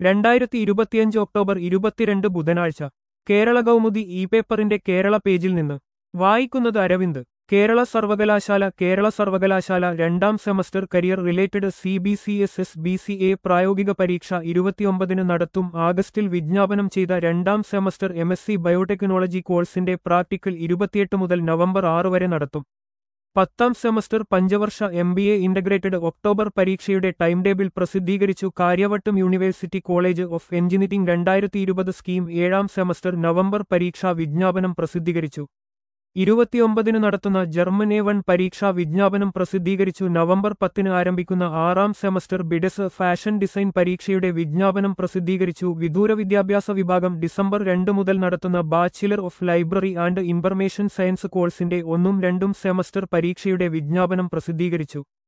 രണ്ടായിരത്തി ഇരുപത്തിയഞ്ച് ഒക്ടോബർ ഇരുപത്തിരണ്ട് ബുധനാഴ്ച കേരള കൗമുദി ഇ പേപ്പറിന്റെ കേരള പേജിൽ നിന്ന് വായിക്കുന്നത് അരവിന്ദ് കേരള സർവകലാശാല കേരള സർവകലാശാല രണ്ടാം semester career related C B C S S B C A പ്രായോഗിക പരീക്ഷ ഇരുപത്തിയൊമ്പതിന് നടത്തും ആഗസ്റ്റിൽ വിജ്ഞാപനം ചെയ്ത രണ്ടാം semester M S C biotechnology കോഴ്സിന്റെ പ്രാക്ടിക്കൽ ഇരുപത്തിയെട്ട് മുതൽ നവംബർ ആറ് വരെ നടത്തും പത്താം സെമസ്റ്റർ പഞ്ചവർഷ M B A integrated October പരീക്ഷയുടെ ടൈം ടേബിൾ പ്രസിദ്ധീകരിച്ചു Kariavattom university college of engineering രണ്ടായിരത്തി ഇരുപത് സ്കീം ഏഴാം സെമസ്റ്റർ നവംബർ പരീക്ഷാ വിജ്ഞാപനം പ്രസിദ്ധീകരിച്ചു ഇരുപത്തിയൊമ്പതിന് നടത്തുന്ന ജർമ്മൻ എ വൺ പരീക്ഷാ വിജ്ഞാപനം പ്രസിദ്ധീകരിച്ചു നവംബർ പത്തിന് ആരംഭിക്കുന്ന ആറാം സെമസ്റ്റർ ബിഡസ് ഫാഷൻ ഡിസൈൻ പരീക്ഷയുടെ വിജ്ഞാപനം പ്രസിദ്ധീകരിച്ചു വിദൂര വിദ്യാഭ്യാസ വിഭാഗം ഡിസംബർ രണ്ട് മുതൽ നടത്തുന്ന bachelor of library and information science കോഴ്സിന്റെ ഒന്നും രണ്ടും സെമസ്റ്റർ പരീക്ഷയുടെ വിജ്ഞാപനം പ്രസിദ്ധീകരിച്ചു